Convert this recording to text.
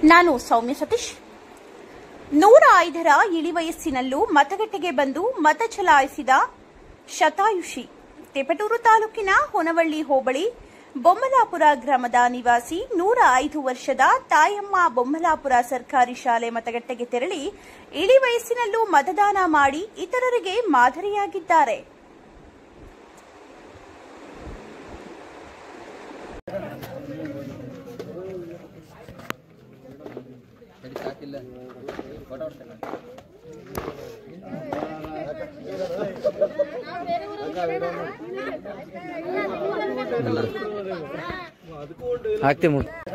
ನಾನು ಸೌಮ್ಯ ಸತೀಶ್ ನೂರ ಐದರ ಇಳಿವಯಸ್ಸಿನಲ್ಲೂ ಮತಗಟ್ಟೆಗೆ ಬಂದು ಮತ ಚಲಾಯಿಸಿದ ಶತಾಯುಷಿ ತಿಪಟೂರು ತಾಲೂಕಿನ ಹೊನವಳ್ಳಿ ಹೋಬಳಿ ಬೊಮ್ಮಲಾಪುರ ಗ್ರಾಮದ ನಿವಾಸಿ ನೂರ ಐದು ವರ್ಷದ ತಾಯಮ್ಮ ಬೊಮ್ಮಲಾಪುರ ಸರ್ಕಾರಿ ಶಾಲೆ ಮತಗಟ್ಟೆಗೆ ತೆರಳಿ ಇಳಿ ವಯಸ್ಸಿನಲ್ಲೂ ಮತದಾನ ಮಾಡಿ ಇತರರಿಗೆ ಮಾದರಿಯಾಗಿದ್ದಾರೆ ಸರಿ ಸಾಕಿಲ್ಲ ಫೋಟೋ ಹೊಡ್ಸಲ್ಲ ಹಾಕ್ತೀವಿ